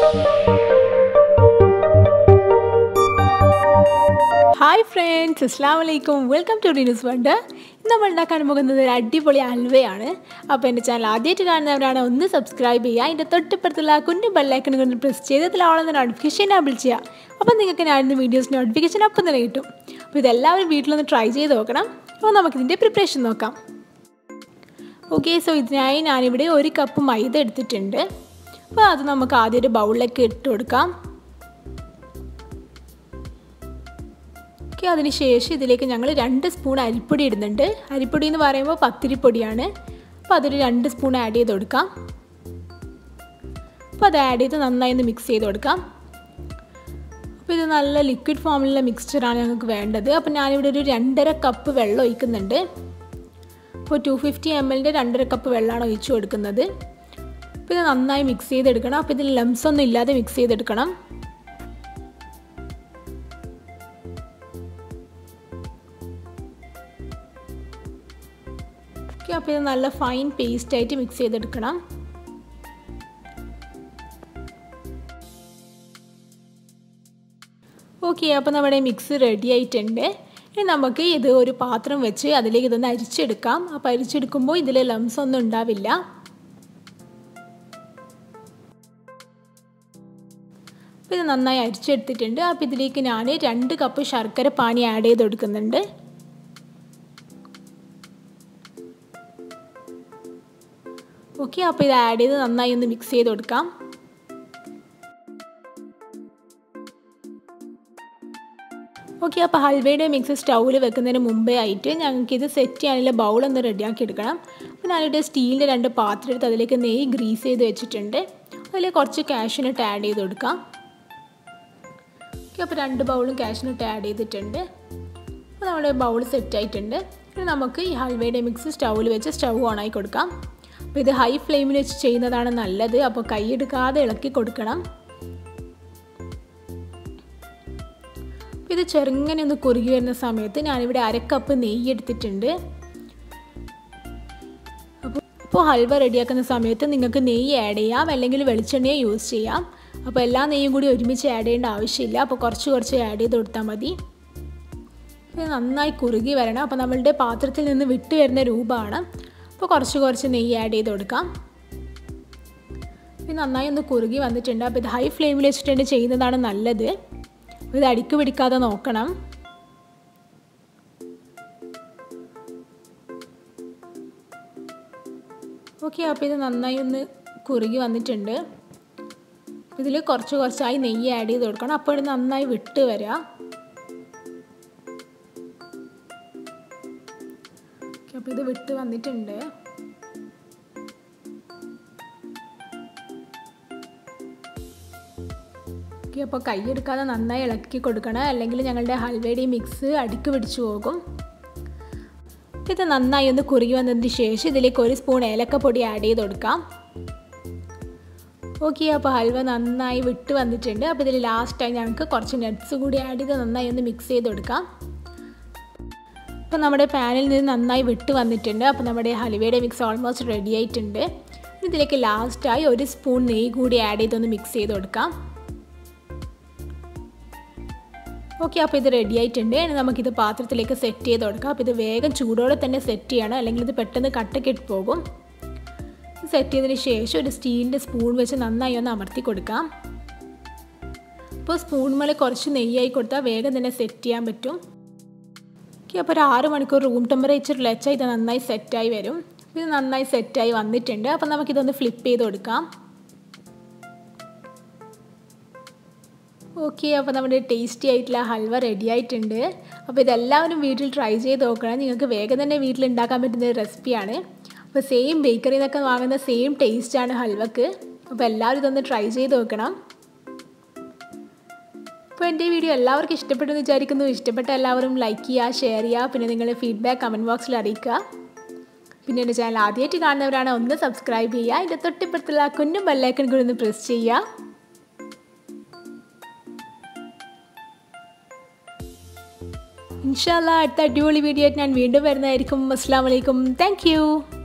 hi friends അസ്സാം വലൈക്കും welcome to റീനൂസ് വണ്ട് ഇന്ന് നമ്മൾ ഉണ്ടാക്കാൻ പോകുന്നത് ഒരു അടിപൊളി ഹൽവയാണ് അപ്പോൾ എൻ്റെ ചാനൽ ആദ്യമായിട്ട് കാണുന്നവരാണ് ഒന്ന് സബ്സ്ക്രൈബ് ചെയ്യുക അതിൻ്റെ തൊട്ടിപ്പുറത്തുള്ള കുഞ്ഞു ബെല്ലൈക്കൺ കൊണ്ട് പ്രസ് ചെയ്തതിലാവണമെന്ന് നോട്ടിഫിക്കേഷൻ എനാബിൾ ചെയ്യുക അപ്പോൾ നിങ്ങൾക്ക് ഞാനിന്ന് വീഡിയോസ് നോട്ടിഫിക്കേഷൻ അപ്പം തന്നെ കിട്ടും അപ്പോൾ ഇതെല്ലാവരും വീട്ടിലൊന്ന് ട്രൈ ചെയ്ത് നോക്കണം അപ്പോൾ നമുക്കിതിൻ്റെ പ്രിപ്പറേഷൻ നോക്കാം ഓക്കെ സോ ഇതിനായി ഞാനിവിടെ ഒരു കപ്പ് മൈദ എടുത്തിട്ടുണ്ട് അപ്പോൾ അത് നമുക്ക് ആദ്യം ഒരു ബൗളിലേക്ക് ഇട്ട് കൊടുക്കാം ഓക്കെ അതിന് ശേഷം ഇതിലേക്ക് ഞങ്ങൾ രണ്ട് സ്പൂൺ അരിപ്പൊടി ഇടുന്നുണ്ട് അരിപ്പൊടി എന്ന് പറയുമ്പോൾ പത്തിരിപ്പൊടിയാണ് അപ്പോൾ അതൊരു രണ്ട് സ്പൂൺ ആഡ് ചെയ്ത് കൊടുക്കാം അപ്പോൾ അത് ആഡ് ചെയ്ത് നന്നായി ഒന്ന് മിക്സ് ചെയ്ത് കൊടുക്കാം അപ്പോൾ ഇത് നല്ല ലിക്വിഡ് ഫോമിലുള്ള മിക്സ്ചറാണ് ഞങ്ങൾക്ക് വേണ്ടത് അപ്പോൾ ഞാനിവിടെ ഒരു രണ്ടര കപ്പ് വെള്ളം ഒഴിക്കുന്നുണ്ട് അപ്പോൾ ടു ഫിഫ്റ്റി എം എല്ലിൻ്റെ രണ്ടര കപ്പ് വെള്ളമാണ് ഒഴിച്ചു കൊടുക്കുന്നത് അപ്പോൾ ഇത് നന്നായി മിക്സ് ചെയ്തെടുക്കണം അപ്പോൾ ഇതിൽ ലംസ് ഒന്നും ഇല്ലാതെ മിക്സ് ചെയ്തെടുക്കണം ഓക്കെ അപ്പോൾ ഇത് നല്ല ഫൈൻ പേസ്റ്റ് ആയിട്ട് മിക്സ് ചെയ്തെടുക്കണം ഓക്കെ അപ്പോൾ നമ്മുടെ മിക്സ് റെഡി ആയിട്ടുണ്ട് ഇനി നമുക്ക് ഇത് ഒരു പാത്രം വെച്ച് അതിലേക്ക് ഇതൊന്ന് അരിച്ചെടുക്കാം അപ്പോൾ അരിച്ചെടുക്കുമ്പോൾ ഇതിൽ ലംസ് ഒന്നും ഉണ്ടാവില്ല അപ്പോൾ ഇത് നന്നായി അരിച്ചെടുത്തിട്ടുണ്ട് അപ്പോൾ ഇതിലേക്ക് ഞാൻ രണ്ട് കപ്പ് ശർക്കര പാനി ആഡ് ചെയ്ത് കൊടുക്കുന്നുണ്ട് ഓക്കെ അപ്പോൾ ഇത് ആഡ് ചെയ്ത് നന്നായി ഒന്ന് മിക്സ് ചെയ്ത് കൊടുക്കാം ഓക്കെ അപ്പോൾ ഹൽവയുടെ മിക്സ് സ്റ്റൗവിൽ വെക്കുന്നതിന് മുമ്പേ ആയിട്ട് ഞങ്ങൾക്ക് ഇത് സെറ്റ് ചെയ്യാനുള്ള ബൗൾ ഒന്ന് റെഡിയാക്കി എടുക്കണം അപ്പോൾ ഞാനിവിടെ സ്റ്റീലിൻ്റെ രണ്ട് പാത്രം എടുത്ത് അതിലേക്ക് നെയ്യ് ഗ്രീസ് ചെയ്ത് വെച്ചിട്ടുണ്ട് അതിൽ കുറച്ച് കാഷ്യൂനട്ട് ആഡ് ചെയ്ത് കൊടുക്കാം ഓക്കെ അപ്പോൾ രണ്ട് ബൗളും കാഷ്യൂനട്ട് ആഡ് ചെയ്തിട്ടുണ്ട് അപ്പോൾ നമ്മുടെ ബൗൾ സെറ്റ് ആയിട്ടുണ്ട് ഇനി നമുക്ക് ഈ ഹൽവയുടെ മിക്സ് സ്റ്റൗവിൽ വെച്ച് സ്റ്റൗ ഓണാക്കി കൊടുക്കാം അപ്പോൾ ഇത് ഹൈ ഫ്ലെയിമിൽ വെച്ച് ചെയ്യുന്നതാണ് നല്ലത് അപ്പോൾ കൈയെടുക്കാതെ ഇളക്കി കൊടുക്കണം അപ്പോൾ ഇത് ചെറുങ്ങനെ ഒന്ന് കുറുകി വരുന്ന സമയത്ത് ഞാനിവിടെ അരക്കപ്പ് നെയ്യ് എടുത്തിട്ടുണ്ട് അപ്പോൾ ഇപ്പോൾ ഹൽവ റെഡിയാക്കുന്ന സമയത്ത് നിങ്ങൾക്ക് നെയ്യ് ആഡ് ചെയ്യാം അല്ലെങ്കിൽ വെളിച്ചെണ്ണയെ യൂസ് ചെയ്യാം അപ്പോൾ എല്ലാ നെയ്യും കൂടി ഒരുമിച്ച് ആഡ് ചെയ്യേണ്ട ആവശ്യമില്ല അപ്പോൾ കുറച്ച് കുറച്ച് ആഡ് ചെയ്ത് കൊടുത്താൽ മതി ഇത് നന്നായി കുറുകി വരണം അപ്പോൾ നമ്മളുടെ പാത്രത്തിൽ നിന്ന് വിട്ട് വരുന്ന രൂപമാണ് അപ്പോൾ കുറച്ച് കുറച്ച് നെയ്യ് ആഡ് ചെയ്ത് കൊടുക്കാം ഇത് നന്നായി ഒന്ന് കുറുകി വന്നിട്ടുണ്ട് അപ്പോൾ ഇത് ഹൈ ഫ്ലെയിമിൽ വെച്ചിട്ടുണ്ട് ചെയ്യുന്നതാണ് നല്ലത് ഇത് അടിക്ക് പിടിക്കാതെ നോക്കണം ഓക്കെ അപ്പോൾ ഇത് നന്നായി ഒന്ന് കുറുകി വന്നിട്ടുണ്ട് ഇതിൽ കുറച്ച് കുറച്ചായി നെയ്യ് ആഡ് ചെയ്ത് കൊടുക്കണം അപ്പോൾ ഇത് നന്നായി വിട്ട് വരിക അപ്പോൾ ഇത് വിട്ട് വന്നിട്ടുണ്ട് ഓക്കെ അപ്പോൾ കൈയെടുക്കാതെ നന്നായി ഇളക്കി കൊടുക്കണം അല്ലെങ്കിൽ ഞങ്ങളുടെ ഹൽവയുടെ മിക്സ് അടുക്ക് പിടിച്ചു പോകും ഇത് നന്നായി ഒന്ന് കുറുകി വന്നതിന് ശേഷം ഇതിലേക്ക് ഒരു സ്പൂൺ ഏലക്കപ്പൊടി ആഡ് ചെയ്ത് കൊടുക്കാം ഓക്കെ അപ്പോൾ ഹൽവ നന്നായി വിട്ട് വന്നിട്ടുണ്ട് അപ്പോൾ ഇതിൽ ലാസ്റ്റായി ഞങ്ങൾക്ക് കുറച്ച് നട്ട്സ് കൂടി ആഡ് ചെയ്ത് നന്നായി ഒന്ന് മിക്സ് ചെയ്ത് കൊടുക്കാം അപ്പോൾ നമ്മുടെ പാനിൽ നിന്ന് നന്നായി വിട്ട് വന്നിട്ടുണ്ട് അപ്പോൾ നമ്മുടെ ഹലുവയുടെ മിക്സ് ഓൾമോസ്റ്റ് റെഡി ആയിട്ടുണ്ട് ഇതിലേക്ക് ലാസ്റ്റായി ഒരു സ്പൂൺ നെയ്യ് കൂടി ആഡ് ചെയ്തൊന്ന് മിക്സ് ചെയ്ത് കൊടുക്കാം ഓക്കെ അപ്പോൾ ഇത് റെഡി ആയിട്ടുണ്ട് ഇനി നമുക്കിത് പാത്രത്തിലേക്ക് സെറ്റ് ചെയ്ത് കൊടുക്കാം അപ്പോൾ ഇത് വേഗം ചൂടോടെ തന്നെ സെറ്റ് ചെയ്യണം അല്ലെങ്കിൽ ഇത് പെട്ടെന്ന് കട്ടക്കിട്ട് പോകും സെറ്റ് ചെയ്തതിന് ശേഷം ഒരു സ്റ്റീലിൻ്റെ സ്പൂൺ വെച്ച് നന്നായി ഒന്ന് അമർത്തി കൊടുക്കാം അപ്പോൾ സ്പൂൺ മേലെ കുറച്ച് നെയ്യായി കൊടുത്താൽ വേഗം തന്നെ സെറ്റ് ചെയ്യാൻ പറ്റും ഓക്കെ അപ്പോൾ ഒരു ആറ് മണിക്കൂർ റൂം ടെമ്പറേച്ചറിൽ വെച്ചാൽ ഇത് നന്നായി സെറ്റായി വരും ഇത് നന്നായി സെറ്റായി വന്നിട്ടുണ്ട് അപ്പോൾ നമുക്കിതൊന്ന് ഫ്ലിപ്പ് ചെയ്ത് കൊടുക്കാം ഓക്കെ അപ്പോൾ നമ്മുടെ ടേസ്റ്റി ആയിട്ടുള്ള ഹൽവ റെഡി ആയിട്ടുണ്ട് അപ്പോൾ ഇതെല്ലാവരും വീട്ടിൽ ട്രൈ ചെയ്ത് നോക്കണം നിങ്ങൾക്ക് വേഗം തന്നെ വീട്ടിൽ ഉണ്ടാക്കാൻ പറ്റുന്ന ഒരു റെസിപ്പിയാണ് അപ്പോൾ സെയിം ബേക്കറിയിൽ നിന്നൊക്കെ വാങ്ങുന്ന സെയിം ടേസ്റ്റാണ് ഹൽവക്ക് അപ്പോൾ എല്ലാവരും ഇതൊന്ന് ട്രൈ ചെയ്ത് നോക്കണം അപ്പോൾ എൻ്റെ വീഡിയോ എല്ലാവർക്കും ഇഷ്ടപ്പെട്ടു എന്ന് വിചാരിക്കുന്നു ഇഷ്ടപ്പെട്ട എല്ലാവരും ലൈക്ക് ചെയ്യുക ഷെയർ ചെയ്യുക പിന്നെ നിങ്ങളുടെ ഫീഡ്ബാക്ക് കമൻറ്റ് ബോക്സിൽ അറിയിക്കുക പിന്നെ എൻ്റെ ചാനൽ ആദ്യമായിട്ട് കാണുന്നവരാണ് ഒന്ന് സബ്സ്ക്രൈബ് ചെയ്യുക അതിൻ്റെ തൊട്ടിപ്പുറത്തുള്ള കുഞ്ഞു ബെല്ലൈക്കൺ കൂടി ഒന്ന് പ്രസ് ചെയ്യുക ഇൻഷാല്ല അടുത്ത അടിപൊളി വീഡിയോ ആയിട്ട് ഞാൻ വീണ്ടും വരുന്നതായിരിക്കും അസ്സാം വലൈക്കും താങ്ക്